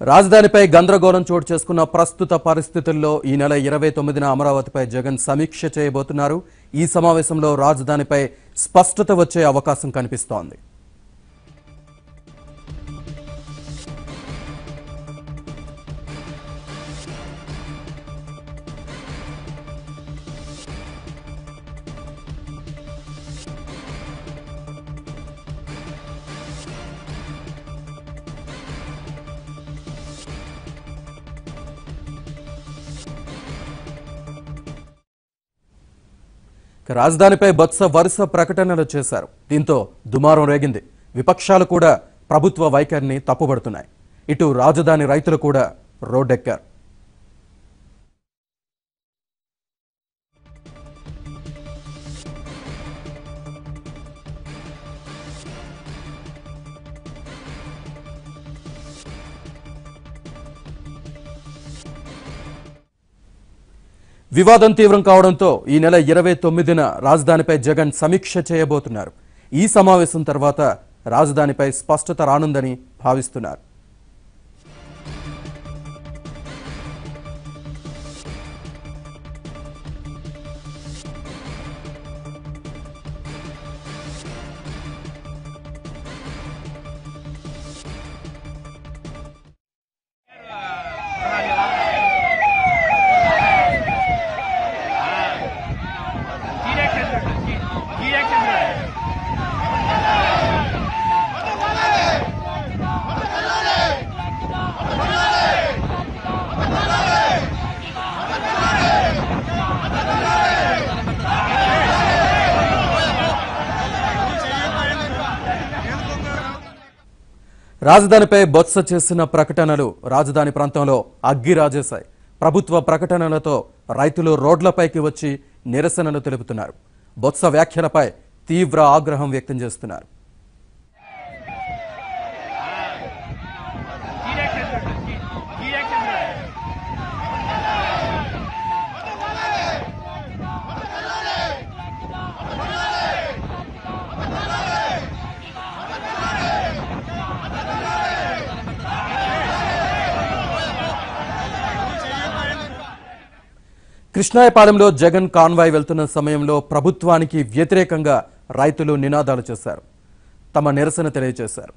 రాజధానిపై గందరగోళం చోటు చేసుకున్న ప్రస్తుత పరిస్థితుల్లో ఈ నెల ఇరవై తొమ్మిదిన అమరావతిపై జగన్ సమీక్ష చేయబోతున్నారు ఈ సమావేశంలో రాజధానిపై స్పష్టత వచ్చే అవకాశం కనిపిస్తోంది ఇక రాజధానిపై బొత్స వరుస ప్రకటనలు చేశారు దీంతో దుమారం రేగింది విపక్షాలు కూడా ప్రభుత్వ వైఖరిని తప్పుబడుతున్నాయి ఇటు రాజధాని రైతులు కూడా రోడ్డెక్కారు వివాదం తీవ్రం కావడంతో ఈ నెల ఇరవై తొమ్మిదిన రాజధానిపై జగన్ సమీక్ష చేయబోతున్నారు ఈ సమావేశం తర్వాత రాజధానిపై స్పష్టత రానుందని భావిస్తున్నారు రాజధానిపై బొత్స చేసిన ప్రకటనలు రాజధాని ప్రాంతంలో అగ్గి రాజేశాయి ప్రభుత్వ ప్రకటనలతో రైతులు రోడ్లపైకి వచ్చి నిరసనలు తెలుపుతున్నారు బొత్స వ్యాఖ్యలపై తీవ్ర ఆగ్రహం వ్యక్తం చేస్తున్నారు కృష్ణాయపాలెంలో జగన్ కాన్వాయ్ వెళ్తున్న సమయంలో ప్రభుత్వానికి వ్యతిరేకంగా రైతులు నినాదాలు చేశారు తమ నిరసన తెలియజేశారు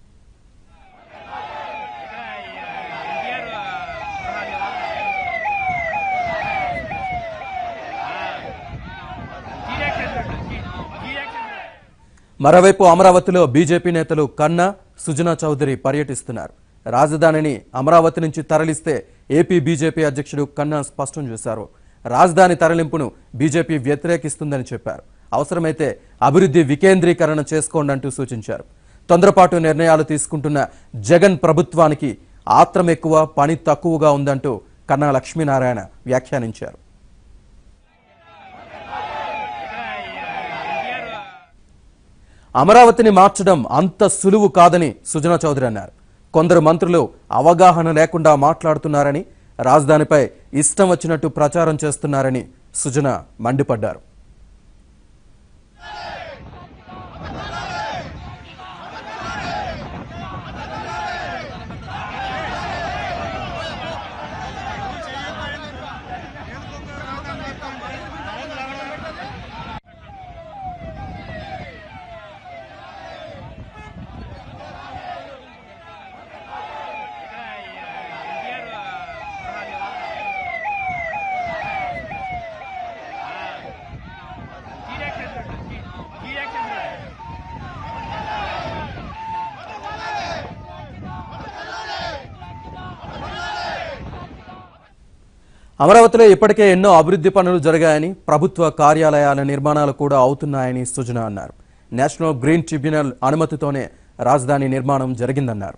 మరోవైపు అమరావతిలో బీజేపీ నేతలు కన్నా సుజనా చౌదరి పర్యటిస్తున్నారు రాజధానిని అమరావతి నుంచి తరలిస్తే ఏపీ బీజేపీ అధ్యక్షుడు కన్నా స్పష్టం చేశారు రాజధాని తరలింపును బీజేపీ వ్యతిరేకిస్తుందని చెప్పారు అవసరమైతే అభివృద్ధి వికేంద్రీకరణ చేసుకోండి అంటూ సూచించారు తొందరపాటు నిర్ణయాలు తీసుకుంటున్న జగన్ ప్రభుత్వానికి ఆత్రం ఎక్కువ పని తక్కువగా ఉందంటూ కన్నా లక్ష్మీనారాయణ వ్యాఖ్యానించారు అమరావతిని మార్చడం అంత సులువు కాదని సుజనా చౌదరి అన్నారు కొందరు మంత్రులు అవగాహన లేకుండా మాట్లాడుతున్నారని రాజధానిపై ఇష్టం వచ్చినట్టు ప్రచారం చేస్తున్నారని సుజన మండిపడ్డారు అమరావతిలో ఇప్పటికే ఎన్నో అభివృద్ధి పనులు జరిగాయని ప్రభుత్వ కార్యాలయాల నిర్మాణాలు కూడా అవుతున్నాయని సుజన అన్నారు నేషనల్ గ్రీన్ ట్రిబ్యునల్ అనుమతితోనే రాజధాని నిర్మాణం జరిగిందన్నారు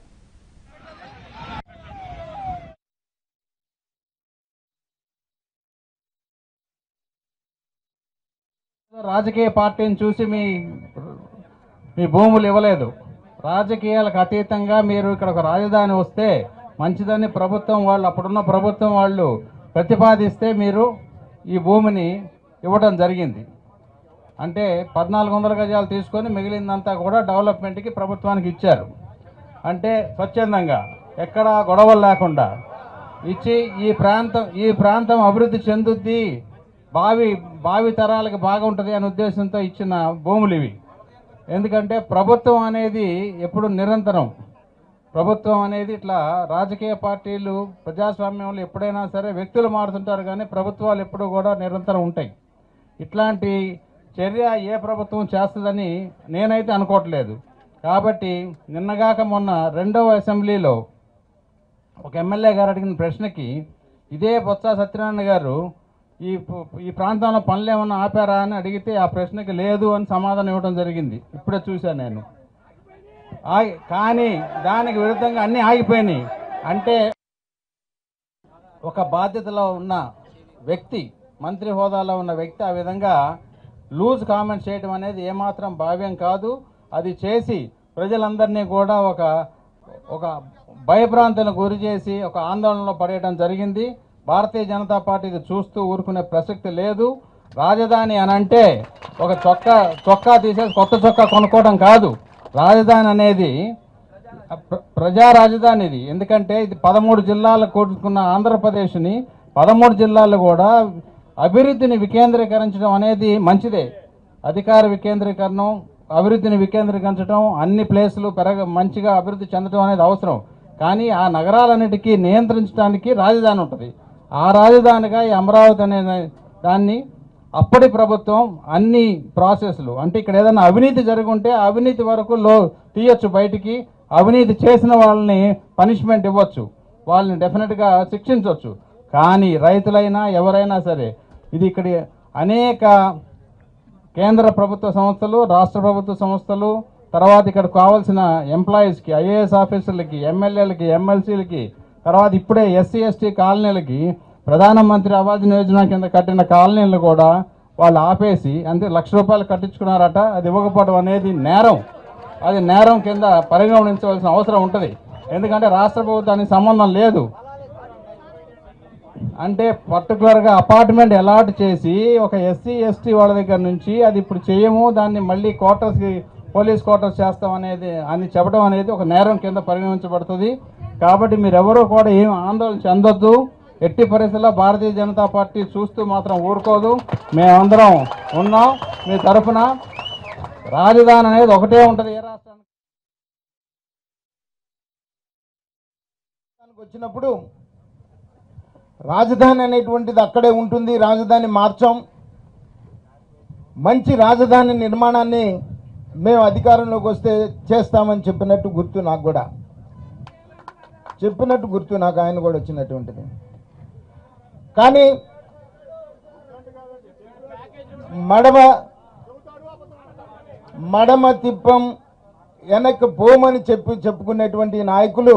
రాజకీయ పార్టీని చూసి మీ మీ భూములు ఇవ్వలేదు రాజకీయాలకు అతీతంగా మీరు ఇక్కడ ఒక రాజధాని వస్తే మంచిదని ప్రభుత్వం వాళ్ళు అప్పుడున్న ప్రభుత్వం వాళ్ళు ప్రతిపాదిస్తే మీరు ఈ భూమిని ఇవ్వడం జరిగింది అంటే పద్నాలుగు వందల గజాలు తీసుకొని మిగిలిందంతా కూడా డెవలప్మెంట్కి ప్రభుత్వానికి ఇచ్చారు అంటే స్వచ్ఛందంగా ఎక్కడ గొడవలు లేకుండా ఇచ్చి ఈ ప్రాంతం ఈ ప్రాంతం అభివృద్ధి చెందుద్ది భావి భావి తరాలకు బాగుంటుంది అనే ఉద్దేశంతో ఇచ్చిన భూములు ఇవి ఎందుకంటే ప్రభుత్వం అనేది ఎప్పుడు నిరంతరం ప్రభుత్వం అనేది ఇట్లా రాజకీయ పార్టీలు ప్రజాస్వామ్యంలో ఎప్పుడైనా సరే వ్యక్తులు మారుతుంటారు కానీ ప్రభుత్వాలు ఎప్పుడూ కూడా నిరంతరం ఉంటాయి ఇట్లాంటి చర్య ఏ ప్రభుత్వం చేస్తుందని నేనైతే అనుకోవట్లేదు కాబట్టి నిన్నగాక మొన్న రెండవ అసెంబ్లీలో ఒక ఎమ్మెల్యే గారు అడిగిన ప్రశ్నకి ఇదే బొత్స సత్యనారాయణ గారు ఈ పు- ఈ ప్రాంతంలో పనులు ఏమన్నా ఆపారా అని అడిగితే ఆ ప్రశ్నకి లేదు అని సమాధానం ఇవ్వడం జరిగింది ఇప్పుడే చూశాను నేను ఆగి కానీ దానికి విరుద్ధంగా అన్నీ ఆగిపోయినాయి అంటే ఒక బాధ్యతలో ఉన్న వ్యక్తి మంత్రి హోదాలో ఉన్న వ్యక్తి ఆ విధంగా లూజ్ కామెంట్ చేయడం అనేది ఏమాత్రం భావ్యం కాదు అది చేసి ప్రజలందరినీ కూడా ఒక ఒక భయభ్రాంతులకు గురి చేసి ఒక ఆందోళనలో పడేయడం జరిగింది భారతీయ జనతా పార్టీ ఇది చూస్తూ ఊరుకునే ప్రసక్తి లేదు రాజధాని అని అంటే ఒక చొక్కా చొక్కా తీసేసి కొత్త చొక్కా కొనుక్కోవడం కాదు రాజధాని అనేది ప్ర- ప్రజా రాజధాని ఇది ఎందుకంటే ఇది పదమూడు జిల్లాలు కూడుకున్న ఆంధ్రప్రదేశ్ని పదమూడు జిల్లాలు కూడా అభివృద్ధిని వికేంద్రీకరించడం అనేది మంచిదే అధికార వికేంద్రీకరణం అభివృద్ధిని వికేంద్రీకరించడం అన్ని ప్లేసులు పెరగ మంచిగా అభివృద్ధి చెందడం అనేది అవసరం కానీ ఆ నగరాలన్నిటికీ నియంత్రించడానికి రాజధాని ఉంటుంది ఆ రాజధానిగా ఈ అమరావతి అనే దాన్ని అప్పటి ప్రభుత్వం అన్ని ప్రాసెస్లు అంటే ఇక్కడ ఏదైనా అవినీతి జరిగి ఉంటే ఆ అవినీతి వరకు లో తీయొచ్చు బయటికి అవినీతి చేసిన వాళ్ళని పనిష్మెంట్ ఇవ్వచ్చు వాళ్ళని డెఫినెట్గా శిక్షించవచ్చు కానీ రైతులైనా ఎవరైనా సరే ఇది ఇక్కడ అనేక కేంద్ర ప్రభుత్వ సంస్థలు రాష్ట్ర ప్రభుత్వ సంస్థలు తర్వాత ఇక్కడ కావాల్సిన ఎంప్లాయీస్కి ఐఏఎస్ ఆఫీసర్లకి ఎమ్మెల్యేలకి ఎమ్మెల్సీలకి తర్వాత ఇప్పుడే ఎస్సీ ఎస్టీ కాలనీలకి ప్రధానమంత్రి ఆవాస్ యోజన కింద కట్టిన కాలనీలు కూడా వాళ్ళు ఆపేసి అంతే లక్ష రూపాయలు కట్టించుకున్నారట అది ఇవ్వకపోవడం అనేది నేరం అది నేరం కింద పరిగణించవలసిన అవసరం ఉంటుంది ఎందుకంటే రాష్ట్ర ప్రభుత్వానికి సంబంధం లేదు అంటే పర్టికులర్గా అపార్ట్మెంట్ అలాట్ చేసి ఒక ఎస్సీ ఎస్టీ వాళ్ళ దగ్గర నుంచి అది ఇప్పుడు చేయము దాన్ని మళ్ళీ క్వార్టర్స్కి పోలీస్ క్వార్టర్స్ చేస్తాం అనేది అని చెప్పడం అనేది ఒక నేరం కింద పరిగణించబడుతుంది కాబట్టి మీరెవరూ కూడా ఏం ఆందోళన చెందొద్దు ఎట్టి పరిస్థితుల్లో భారతీయ జనతా పార్టీ చూస్తూ మాత్రం ఊరుకోదు మేమందరం ఉన్నాం మీ తరఫున రాజధాని అనేది ఒకటే ఉంటుంది ఏ రాష్ట్రానికి రాష్ట్రానికి వచ్చినప్పుడు రాజధాని అనేటువంటిది అక్కడే ఉంటుంది రాజధాని మార్చాం మంచి రాజధాని నిర్మాణాన్ని మేము అధికారంలోకి వస్తే చేస్తామని చెప్పినట్టు గుర్తు నాకు కూడా చెప్పినట్టు గుర్తు నాకు ఆయన కూడా వచ్చినటువంటిది కానీ మడమ మడమ తిప్పం వెనక్కి పోమని చెప్పి చెప్పుకునేటువంటి నాయకులు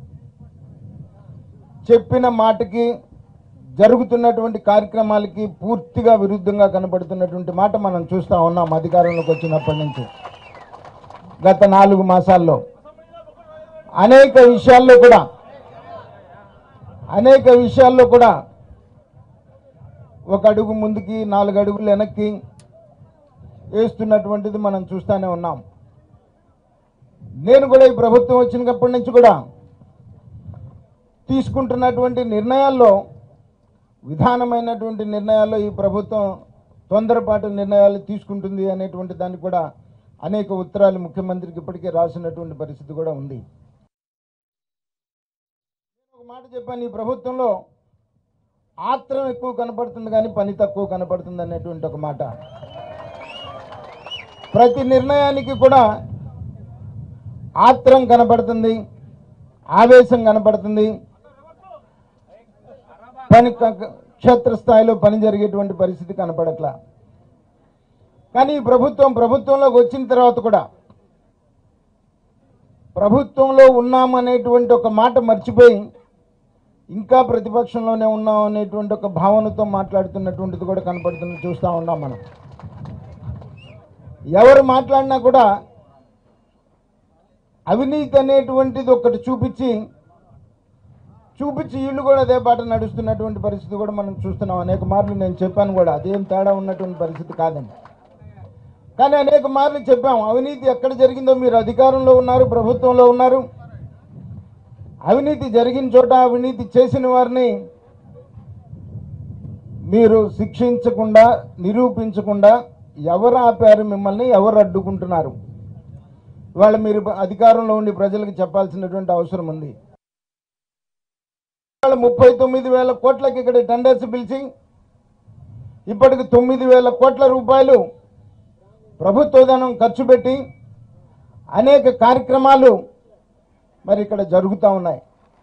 చెప్పిన మాటకి జరుగుతున్నటువంటి కార్యక్రమాలకి పూర్తిగా విరుద్ధంగా కనబడుతున్నటువంటి మాట మనం చూస్తూ ఉన్నాం అధికారంలోకి వచ్చినప్పటి నుంచి గత నాలుగు మాసాల్లో అనేక విషయాల్లో కూడా అనేక విషయాల్లో కూడా ఒక అడుగు ముందుకి నాలుగు అడుగులు వెనక్కి వేస్తున్నటువంటిది మనం చూస్తూనే ఉన్నాం నేను కూడా ఈ ప్రభుత్వం వచ్చినప్పటి నుంచి కూడా తీసుకుంటున్నటువంటి నిర్ణయాల్లో విధానమైనటువంటి నిర్ణయాల్లో ఈ ప్రభుత్వం తొందరపాటు నిర్ణయాలు తీసుకుంటుంది అనేటువంటి దానికి కూడా అనేక ఉత్తరాలు ముఖ్యమంత్రికి ఇప్పటికే రాసినటువంటి పరిస్థితి కూడా ఉంది నేను ఒక మాట చెప్పాను ఈ ప్రభుత్వంలో ఆత్రం ఎక్కువ కనపడుతుంది కానీ పని తక్కువ కనపడుతుంది అనేటువంటి ఒక మాట ప్రతి నిర్ణయానికి కూడా ఆత్రం కనపడుతుంది ఆవేశం కనపడుతుంది పని క- క్షేత్రస్థాయిలో పని జరిగేటువంటి పరిస్థితి కనపడట్లా కానీ ఈ ప్రభుత్వం ప్రభుత్వంలోకి వచ్చిన తర్వాత కూడా ప్రభుత్వంలో ఉన్నామనేటువంటి ఒక మాట మర్చిపోయి ఇంకా ప్రతిపక్షంలోనే ఉన్నాం అనేటువంటి ఒక భావనతో మాట్లాడుతున్నటువంటిది కూడా కనపడుతుంది చూస్తూ ఉన్నాం మనం ఎవరు మాట్లాడినా కూడా అవినీతి అనేటువంటిది ఒకటి చూపించి చూపించి వీళ్ళు కూడా అదే బాట నడుస్తున్నటువంటి పరిస్థితి కూడా మనం చూస్తున్నాం అనేక మార్లు నేను చెప్పాను కూడా అదేం తేడా ఉన్నటువంటి పరిస్థితి కాదండి కానీ అనేక మార్లు చెప్పాం అవినీతి ఎక్కడ జరిగిందో మీరు అధికారంలో ఉన్నారు ప్రభుత్వంలో ఉన్నారు అవినీతి జరిగిన చోట అవినీతి చేసిన వారిని మీరు శిక్షించకుండా నిరూపించకుండా ఎవరు ఆపారు మిమ్మల్ని ఎవరు అడ్డుకుంటున్నారు ఇవాళ మీరు అధికారంలో ఉండి ప్రజలకు చెప్పాల్సినటువంటి అవసరం ఉంది ఇవాళ ముప్పై తొమ్మిది వేల కోట్లకి ఇక్కడ టెండర్స్ పిలిచి ఇప్పటికి తొమ్మిది వేల కోట్ల రూపాయలు ప్రభుత్వ ధనం ఖర్చు పెట్టి అనేక కార్యక్రమాలు మరి ఇక్కడ జరుగుతూ ఉన్నాయి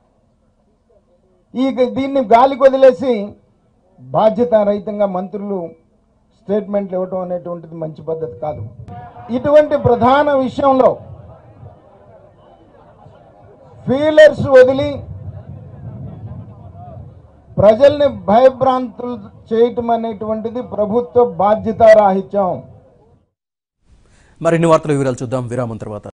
ఈ దీన్ని గాలికి వదిలేసి బాధ్యతారహితంగా మంత్రులు స్టేట్మెంట్లు ఇవ్వటం అనేటువంటిది మంచి పద్ధతి కాదు ఇటువంటి ప్రధాన విషయంలో ఫీలర్స్ వదిలి ప్రజల్ని భయభ్రాంతులు చేయటం అనేటువంటిది ప్రభుత్వ బాధ్యతారాహిత్యం మరిన్ని వార్తల వివరాలు చూద్దాం విరామం తర్వాత